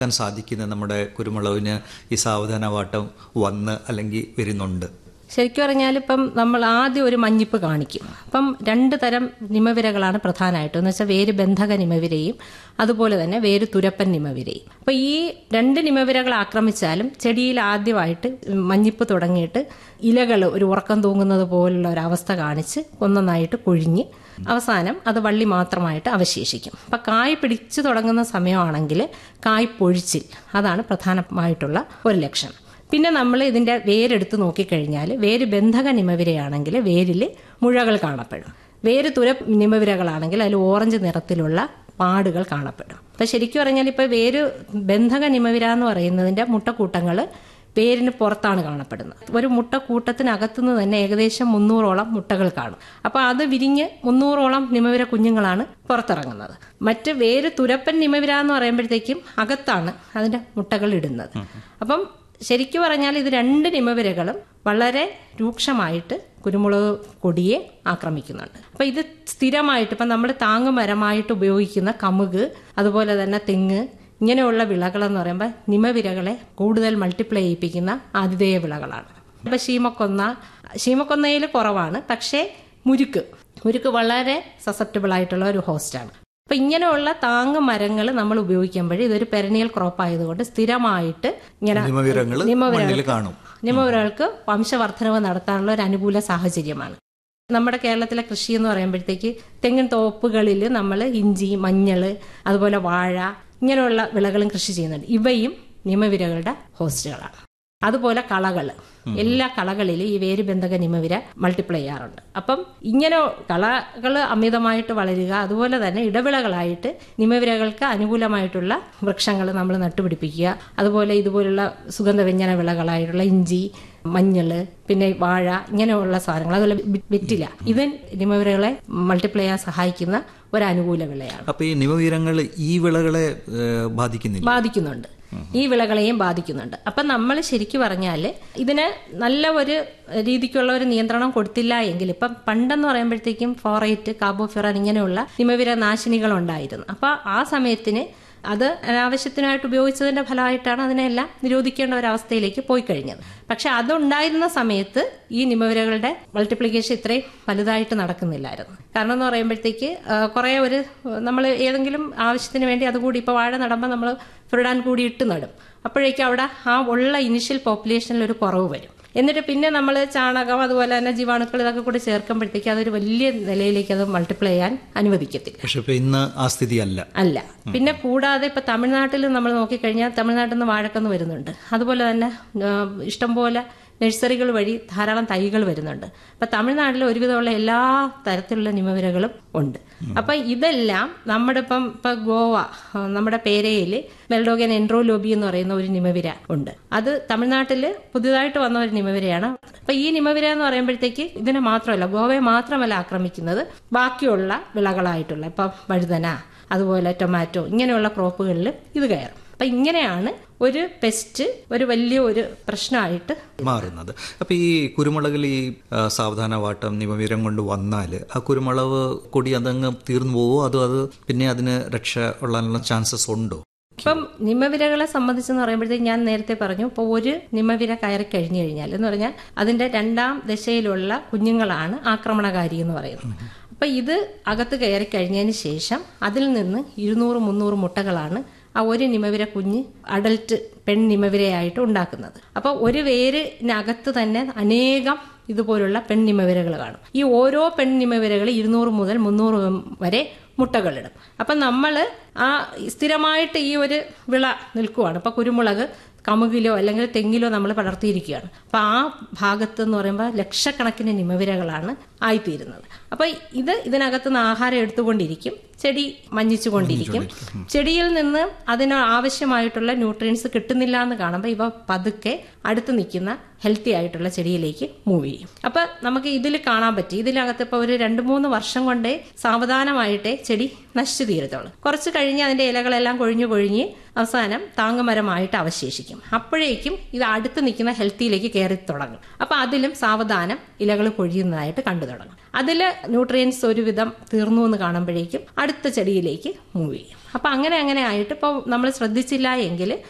ക്കാൻ സാധിക്കുന്ന നമ്മുടെ കുരുമുളകിന് ഈ സാവധാനവാട്ടം വന്ന് അല്ലെങ്കിൽ വരുന്നുണ്ട് ശരിക്കും പറഞ്ഞാൽ ഇപ്പം നമ്മൾ ആദ്യം ഒരു മഞ്ഞിപ്പ് കാണിക്കും അപ്പം രണ്ട് തരം നിമവിരകളാണ് പ്രധാനമായിട്ടും എന്ന് വെച്ചാൽ വേര് ബന്ധക നിമവിരയും അതുപോലെ തന്നെ വേര് തുരപ്പൻ നിമവിരയും അപ്പൊ ഈ രണ്ട് നിമവിരകൾ ആക്രമിച്ചാലും ചെടിയിൽ ആദ്യമായിട്ട് മഞ്ഞിപ്പ് തുടങ്ങിയിട്ട് ഇലകൾ ഒരു ഉറക്കം തൂങ്ങുന്നത് പോലുള്ള ഒരു അവസ്ഥ കാണിച്ച് ഒന്നൊന്നായിട്ട് കൊഴിഞ്ഞ് അവസാനം അത് വള്ളി മാത്രമായിട്ട് അവശേഷിക്കും അപ്പൊ കായ് പിടിച്ചു തുടങ്ങുന്ന സമയമാണെങ്കിൽ കായ് പൊഴിച്ചിൽ അതാണ് പ്രധാനമായിട്ടുള്ള ഒരു ലക്ഷണം പിന്നെ നമ്മൾ ഇതിന്റെ വേരെടുത്ത് നോക്കിക്കഴിഞ്ഞാൽ വേര് ബന്ധക നിമവിരയാണെങ്കിൽ വേരിൽ മുഴകൾ കാണപ്പെടും വേര് തുര നിമവിരകളാണെങ്കിൽ അതിൽ ഓറഞ്ച് നിറത്തിലുള്ള പാടുകൾ കാണപ്പെടും അപ്പൊ ശരിക്കും പറഞ്ഞാൽ ഇപ്പൊ വേര് ബന്ധക നിമവിര എന്ന് പറയുന്നതിന്റെ മുട്ടക്കൂട്ടങ്ങൾ വേരിന് പുറത്താണ് കാണപ്പെടുന്നത് ഒരു മുട്ടക്കൂട്ടത്തിനകത്തുനിന്ന് തന്നെ ഏകദേശം മുന്നൂറോളം മുട്ടകൾ കാണും അപ്പൊ അത് വിരിഞ്ഞ് മുന്നൂറോളം നിമവിര കുഞ്ഞുങ്ങളാണ് പുറത്തിറങ്ങുന്നത് മറ്റ് വേര് തുരപ്പൻ നിമവിര എന്ന് പറയുമ്പോഴത്തേക്കും അകത്താണ് അതിന്റെ മുട്ടകൾ ഇടുന്നത് അപ്പം ശരിക്കും പറഞ്ഞാൽ ഇത് രണ്ട് നിമവിരകളും വളരെ രൂക്ഷമായിട്ട് കുരുമുളക് കൊടിയെ ആക്രമിക്കുന്നുണ്ട് അപ്പൊ ഇത് സ്ഥിരമായിട്ട് ഇപ്പം നമ്മൾ താങ്ങുമരമായിട്ട് ഉപയോഗിക്കുന്ന കമുക് അതുപോലെ തന്നെ തെങ്ങ് ഇങ്ങനെയുള്ള വിളകൾ എന്ന് പറയുമ്പോൾ നിമവിരകളെ കൂടുതൽ മൾട്ടിപ്ലൈ ചെയ്യിപ്പിക്കുന്ന ആതിഥേയ വിളകളാണ് ഇപ്പൊ ശീമക്കൊന്ന ശീമക്കൊന്നയിൽ കുറവാണ് പക്ഷേ മുരുക്ക് മുരുക്ക് വളരെ സസെപ്റ്റബിൾ ആയിട്ടുള്ള ഒരു ഹോസ്റ്റാണ് അപ്പൊ ഇങ്ങനെയുള്ള താങ്ങ് മരങ്ങൾ നമ്മൾ ഉപയോഗിക്കുമ്പോൾ ഇതൊരു പെരനിയൽ ക്രോപ്പ് ആയതുകൊണ്ട് സ്ഥിരമായിട്ട് ഇങ്ങനെ നിമവിരങ്ങൾ നിമവിരകൾ- മണ്ണിൽ കാണും നിമവിരകൾക്ക് വംശവർദ്ധനവ് നടത്താനുള്ള ഒരു അനുകൂല സാഹചര്യമാണ് നമ്മുടെ കേരളത്തിലെ കൃഷി എന്ന് പറയുമ്പോഴത്തേക്ക് തെങ്ങിൻ തോപ്പുകളിൽ നമ്മൾ ഇഞ്ചി മഞ്ഞൾ അതുപോലെ വാഴ ഇങ്ങനെയുള്ള വിളകളും കൃഷി ചെയ്യുന്നുണ്ട് ഇവയും നിമവിരകളുടെ ഹോസ്റ്റുകളാണ് അതുപോലെ കളകൾ എല്ലാ കളകളിലും ഈ വേരുബന്ധക നിമവിര മൾട്ടിപ്ലൈ ചെയ്യാറുണ്ട് അപ്പം ഇങ്ങനെ കളകൾ അമിതമായിട്ട് വളരുക അതുപോലെ തന്നെ ഇടവിളകളായിട്ട് നിമവിരകൾക്ക് അനുകൂലമായിട്ടുള്ള വൃക്ഷങ്ങൾ നമ്മൾ നട്ടുപിടിപ്പിക്കുക അതുപോലെ ഇതുപോലുള്ള സുഗന്ധവ്യഞ്ജന വിളകളായിട്ടുള്ള ഇഞ്ചി മഞ്ഞള് പിന്നെ വാഴ ഇങ്ങനെയുള്ള സാധനങ്ങൾ അതുപോലെ വി- വെറ്റില ഇത് നിമവിരകളെ മൾട്ടിപ്ലൈ ചെയ്യാൻ സഹായിക്കുന്ന ഒരു അനുകൂല വിളയാണ് അപ്പൊ ഈ നിമവിരങ്ങൾ ഈ വിളകളെ ഏഹ്, ബാധിക്കുന്നില്ല ബാധിക്കുന്നുണ്ട് ഈ വിളകളെയും ബാധിക്കുന്നുണ്ട് അപ്പം നമ്മൾ ശരിക്കും പറഞ്ഞാൽ ഇതിന് നല്ല ഒരു രീതിക്കുള്ള ഒരു നിയന്ത്രണം കൊടുത്തില്ല എങ്കിൽ ഇപ്പം പണ്ടെന്ന് പറയുമ്പോഴത്തേക്കും ഫോറേറ്റ് കാർബോഫിറൻ ഇങ്ങനെയുള്ള ഹിമവിര നാശിനികൾ ഉണ്ടായിരുന്നു അപ്പൊ ആ സമയത്തിന് അത് അനാവശ്യത്തിനായിട്ട് ഉപയോഗിച്ചതിന്റെ ഫലമായിട്ടാണ് അതിനെല്ലാം നിരോധിക്കേണ്ട ഒരു അവസ്ഥയിലേക്ക് പോയി കഴിഞ്ഞത് പക്ഷെ അതുണ്ടായിരുന്ന സമയത്ത് ഈ നിമവിരകളുടെ മൾട്ടിപ്ലിക്കേഷൻ ഇത്രയും വലുതായിട്ട് നടക്കുന്നില്ലായിരുന്നു കാരണം എന്ന് പറയുമ്പോഴത്തേക്ക് കുറെ ഒരു നമ്മൾ ഏതെങ്കിലും ആവശ്യത്തിന് വേണ്ടി അതുകൂടി ഇപ്പൊ വാഴ നടുമ്പോൾ നമ്മൾ ഫ്രിഡാൻ കൂടി ഇട്ട് നടും അപ്പോഴേക്കും അവിടെ ആ ഉള്ള ഇനിഷ്യൽ പോപ്പുലേഷനിൽ ഒരു കുറവ് വരും എന്നിട്ട് പിന്നെ നമ്മൾ ചാണകം അതുപോലെ തന്നെ ജീവാണുക്കൾ ഇതൊക്കെ കൂടി ചേർക്കുമ്പോഴത്തേക്ക് അതൊരു വലിയ നിലയിലേക്ക് അത് മൾട്ടിപ്ലൈ ചെയ്യാൻ അനുവദിക്കത്തില്ല പക്ഷെ ഇപ്പൊ ഇന്ന് ആ സ്ഥിതി അല്ല അല്ല പിന്നെ കൂടാതെ ഇപ്പൊ തമിഴ്നാട്ടിൽ നമ്മൾ നോക്കിക്കഴിഞ്ഞാൽ തമിഴ്നാട്ടിൽ നിന്ന് വാഴക്കന്ന് വരുന്നുണ്ട് അതുപോലെ തന്നെ ആ, ഇഷ്ടംപോലെ നഴ്സറികൾ വഴി ധാരാളം തൈകൾ വരുന്നുണ്ട് അപ്പൊ തമിഴ്നാട്ടിൽ ഒരുവിധമുള്ള എല്ലാ തരത്തിലുള്ള നിമവിരകളും ഉണ്ട് അപ്പൊ ഇതെല്ലാം നമ്മുടെ ഇപ്പം ഇപ്പൊ ഗോവ ആ, നമ്മുടെ പേരയിൽ മെൽഡോഗൻ എൻട്രോലോബി എന്ന് പറയുന്ന ഒരു നിമവിര ഉണ്ട് അത് തമിഴ്നാട്ടിൽ പുതിയതായിട്ട് വന്ന ഒരു നിമവിരയാണ് അപ്പൊ ഈ നിമവിര എന്ന് പറയുമ്പോഴത്തേക്ക് ഇതിനെ മാത്രമല്ല ഗോവയെ മാത്രമല്ല ആക്രമിക്കുന്നത് ബാക്കിയുള്ള വിളകളായിട്ടുള്ള ഇപ്പൊ വഴുതന അതുപോലെ ടൊമാറ്റോ ഇങ്ങനെയുള്ള ക്രോപ്പുകളിൽ ഇത് കയറും അപ്പൊ ഇങ്ങനെയാണ് ഒരു പെസ്റ്റ് ഒരു വലിയ ഒരു പ്രശ്നമായിട്ട് മാറുന്നത് അപ്പൊ ഈ കുരുമുളകിൽ ഈ ആ, സാവധാനവാട്ടം നിമവിരം കൊണ്ട് വന്നാൽ ആ കുരുമുളക് കൊടി അതങ്ങ് തീർന്നു പോവോ അതോ അത് പിന്നെ അതിന് രക്ഷ ഉള്ളതിനുള്ള ചാൻസസ് ഉണ്ടോ ഇപ്പം നിമവിരകളെ സംബന്ധിച്ചെന്ന് പറയുമ്പോഴത്തേക്ക് ഞാൻ നേരത്തെ പറഞ്ഞു ഇപ്പോൾ ഒരു നിമവിര കയറി കഴിഞ്ഞു കഴിഞ്ഞാൽ എന്ന് പറഞ്ഞാൽ അതിന്റെ രണ്ടാം ദശയിലുള്ള കുഞ്ഞുങ്ങളാണ് ആക്രമണകാരി എന്ന് പറയുന്നത് അപ്പൊ ഇത് അകത്ത് കയറി കഴിഞ്ഞതിന് ശേഷം അതിൽ നിന്ന് ഇരുന്നൂറ് മുന്നൂറ് മുട്ടകളാണ് ആ ഒരു നിമവിര കുഞ്ഞ് അഡൽട്ട് പെൺ നിമവിരയായിട്ട് ഉണ്ടാക്കുന്നത് അപ്പൊ ഒരു വേരിനകത്ത് തന്നെ അനേകം ഇതുപോലുള്ള പെൺനിമവിരകൾ കാണും ഈ ഓരോ പെൺനിമവിരകൾ ഇരുന്നൂറ് മുതൽ മുന്നൂറ് വരെ മുട്ടകളിടും അപ്പം നമ്മൾ ആ സ്ഥിരമായിട്ട് ഈ ഒരു വിള നിൽക്കുവാണ് ഇപ്പൊ കുരുമുളക് കമുകിലോ അല്ലെങ്കിൽ തെങ്ങിലോ നമ്മൾ പടർത്തിയിരിക്കുകയാണ് അപ്പൊ ആ ഭാഗത്ത് എന്ന് പറയുമ്പോൾ ലക്ഷക്കണക്കിന് നിമവിരകളാണ് ആയിത്തീരുന്നത് അപ്പൊ ഇത് ഇതിനകത്ത് നിന്ന് ആഹാരം എടുത്തുകൊണ്ടിരിക്കും ചെടി മഞ്ഞിച്ചുകൊണ്ടിരിക്കും ചെടിയിൽ നിന്ന് അതിന് ആവശ്യമായിട്ടുള്ള ന്യൂട്രിയൻസ് കിട്ടുന്നില്ല എന്ന് കാണുമ്പോൾ ഇവ പതുക്കെ അടുത്ത് നിൽക്കുന്ന ഹെൽത്തി ആയിട്ടുള്ള ചെടിയിലേക്ക് മൂവ് ചെയ്യും അപ്പൊ നമുക്ക് ഇതിൽ കാണാൻ പറ്റി ഇതിനകത്ത് ഇപ്പൊ ഒരു രണ്ട് മൂന്ന് വർഷം കൊണ്ടേ സാവധാനമായിട്ടേ ചെടി നശിച്ചു തീരത്തുള്ളൂ കുറച്ച് കഴിഞ്ഞ് അതിന്റെ ഇലകളെല്ലാം കൊഴിഞ്ഞു കൊഴിഞ്ഞ് അവസാനം താങ്ങുമരമായിട്ട് അവശേഷിക്കും അപ്പോഴേക്കും ഇത് അടുത്ത് നിൽക്കുന്ന ഹെൽത്തിയിലേക്ക് കയറി തുടങ്ങും അപ്പൊ അതിലും സാവധാനം ഇലകൾ പൊഴിയുന്നതായിട്ട് കണ്ടു തുടങ്ങും അതിൽ ന്യൂട്രിയൻസ് ഒരുവിധം തീർന്നു എന്ന് കാണുമ്പോഴേക്കും അടുത്ത ചെടിയിലേക്ക് മൂവ് ചെയ്യും അപ്പം അങ്ങനെ അങ്ങനെ ആയിട്ട് ഇപ്പോൾ നമ്മൾ ശ്രദ്ധിച്ചില്ല എങ്കിൽ